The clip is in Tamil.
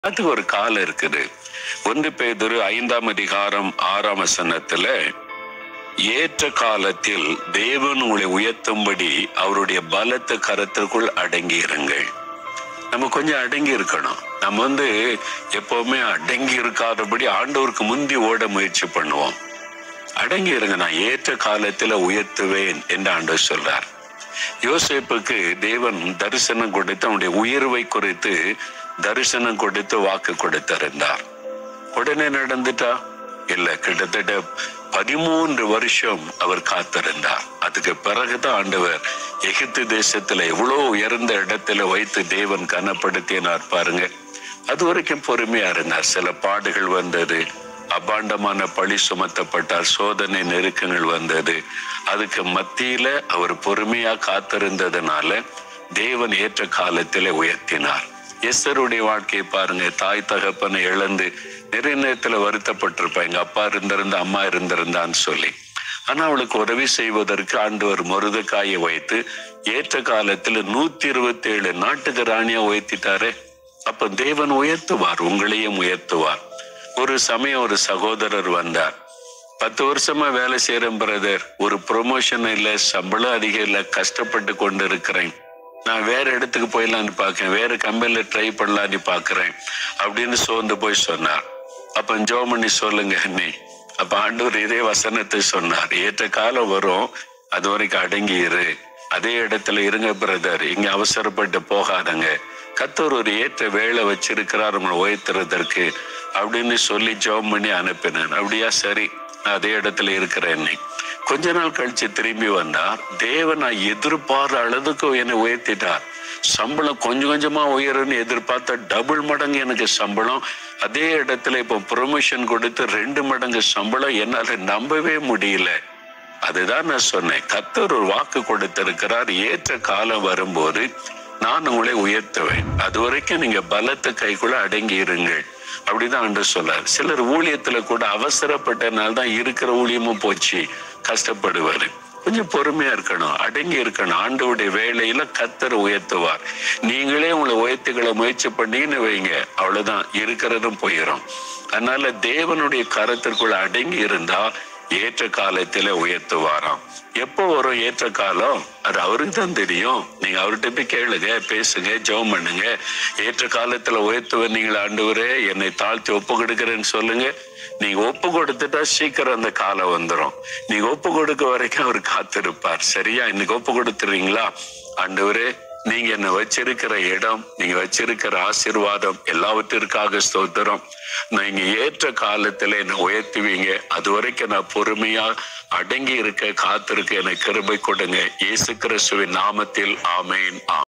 அதுக்கு ஒரு காலம் இருக்குது ஒன்று பேதுரு ஐந்தாம் அதிகாரம் ஆறாம் வசனத்துல ஏற்ற காலத்தில் தேவன் உங்களை உயர்த்தும்படி அவருடைய பலத்த கரத்திற்குள் அடங்கி இருங்கள் நம்ம கொஞ்சம் அடங்கி இருக்கணும் நம்ம வந்து எப்பவுமே அடங்கி இருக்காதபடி ஆண்டவருக்கு முந்தி ஓட முயற்சி பண்ணுவோம் அடங்கி இருங்க நான் ஏற்ற காலத்துல உயர்த்துவேன் என்று ஆண்டவர் சொல்றார் யோசேப்புக்கு தேவன் தரிசனம் கொடுத்து அவனுடைய உயர்வை குறித்து தரிசனம் கொடுத்து வாக்கு கொடுத்திருந்தார் உடனே நடந்துட்டா இல்ல கிட்டத்தட்ட பதிமூன்று வருஷம் அவர் காத்திருந்தார் அதுக்கு பிறகுதான் ஆண்டவர் எகிப்து தேசத்துல எவ்வளவு உயர்ந்த இடத்துல வைத்து தேவன் கனப்படுத்தினார் பாருங்க அது வரைக்கும் பொறுமையா இருந்தார் சில பாடுகள் வந்தது அபாண்டமான பழி சுமத்தப்பட்டார் சோதனை நெருக்கங்கள் வந்தது அதுக்கு மத்தியில அவர் பொறுமையா காத்திருந்ததுனால தேவன் ஏற்ற காலத்திலே உயர்த்தினார் எஸ்தருடைய வாழ்க்கையை பாருங்க தாய் தகப்பனை இழந்து நிறைய நேரத்துல வருத்தப்பட்டிருப்பா எங்க அப்பா இருந்திருந்தா அம்மா இருந்திருந்தான்னு சொல்லி ஆனா அவளுக்கு உதவி செய்வதற்கு ஆண்டவர் முருதக்காயை வைத்து ஏற்ற காலத்துல நூத்தி இருபத்தி ஏழு நாட்டுக்கு ராணியா உயர்த்திட்டாரே அப்ப தேவன் உயர்த்துவார் உங்களையும் உயர்த்துவார் ஒரு சமயம் ஒரு சகோதரர் வந்தார் பத்து வருஷமா வேலை செய்யறேன் பிரதர் ஒரு ப்ரொமோஷன் இல்ல சம்பளம் அதிகம் இல்ல கஷ்டப்பட்டு கொண்டு இருக்கிறேன் நான் வேற இடத்துக்கு போயிடலான்னு பார்க்கேன் வேற கம்பெனில ட்ரை பண்ணலான்னு பாக்குறேன் அப்படின்னு சோர்ந்து போய் சொன்னார் அப்ப ஜோமணி சொல்லுங்க நீ அப்ப ஆண்டவர் இதே வசனத்தை சொன்னார் ஏற்ற காலம் வரும் அது வரைக்கும் அடங்கி இரு அதே இடத்துல இருங்க பிரதர் இங்க அவசரப்பட்டு போகாதங்க கத்தர் ஒரு ஏற்ற வேலை வச்சிருக்கிறார் உங்களை உயர்த்துறதற்கு அப்படின்னு சொல்லி ஜெபம் பண்ணி அனுப்பினான் அப்படியா சரி நான் அதே இடத்துல இருக்கிறேன் கொஞ்ச நாள் கழிச்சு திரும்பி வந்தார் தேவன் நான் எதிர்பார்த்த அளவுக்கு என்னை உயர்த்திட்டார் சம்பளம் கொஞ்சம் கொஞ்சமா உயரும்னு எதிர்பார்த்த டபுள் மடங்கு எனக்கு சம்பளம் அதே இடத்துல இப்போ ப்ரொமோஷன் கொடுத்து ரெண்டு மடங்கு சம்பளம் என்னால நம்பவே முடியல அதுதான் நான் சொன்னேன் கத்தர் ஒரு வாக்கு கொடுத்திருக்கிறார் ஏற்ற காலம் வரும்போது நான் உங்களை உயர்த்துவேன் அது வரைக்கும் நீங்க பலத்த கைக்குள்ள அடங்கி இருங்கள் அப்படிதான் ஆண்டு சொல்லார் சிலர் ஊழியத்துல கூட அவசரப்பட்டனால தான் இருக்கிற ஊழியமும் போச்சு கஷ்டப்படுவாரு கொஞ்சம் பொறுமையா இருக்கணும் அடங்கி இருக்கணும் ஆண்டவுடைய வேலையில கத்தர் உயர்த்துவார் நீங்களே உங்களை உயர்த்துக்களை முயற்சி பண்ணீங்கன்னு வைங்க அவ்வளவுதான் இருக்கிறதும் போயிடும் அதனால தேவனுடைய கரத்திற்குள்ள அடங்கி இருந்தா ஏற்ற காலத்துல உயர்த்துவாராம் எப்போ வரும் ஏற்ற காலம் அது அவருக்கு தான் தெரியும் நீங்க அவர்கிட்ட போய் கேளுங்க பேசுங்க ஜெபம் பண்ணுங்க ஏற்ற காலத்துல உயர்த்துவ நீங்கள் ஆண்டவரே என்னை தாழ்த்தி ஒப்பு கொடுக்கிறேன்னு சொல்லுங்க நீங்க ஒப்பு கொடுத்துட்டா சீக்கிரம் அந்த காலம் வந்துடும் நீங்க ஒப்பு கொடுக்க வரைக்கும் அவர் காத்திருப்பார் சரியா இன்னைக்கு ஒப்பு கொடுத்துறீங்களா ஆண்டவரே நீங்க என்ன வச்சிருக்கிற இடம் நீங்க வச்சிருக்கிற ஆசீர்வாதம் எல்லாவற்றிற்காக ஸ்தோத்திரம் நீங்க ஏற்ற காலத்துல என்ன உயர்த்துவீங்க அது வரைக்கும் நான் பொறுமையா அடங்கி இருக்க காத்திருக்க எனக்கு கிருபை கொடுங்க இயேசு கிறிஸ்துவின் நாமத்தில் ஆமேன் ஆ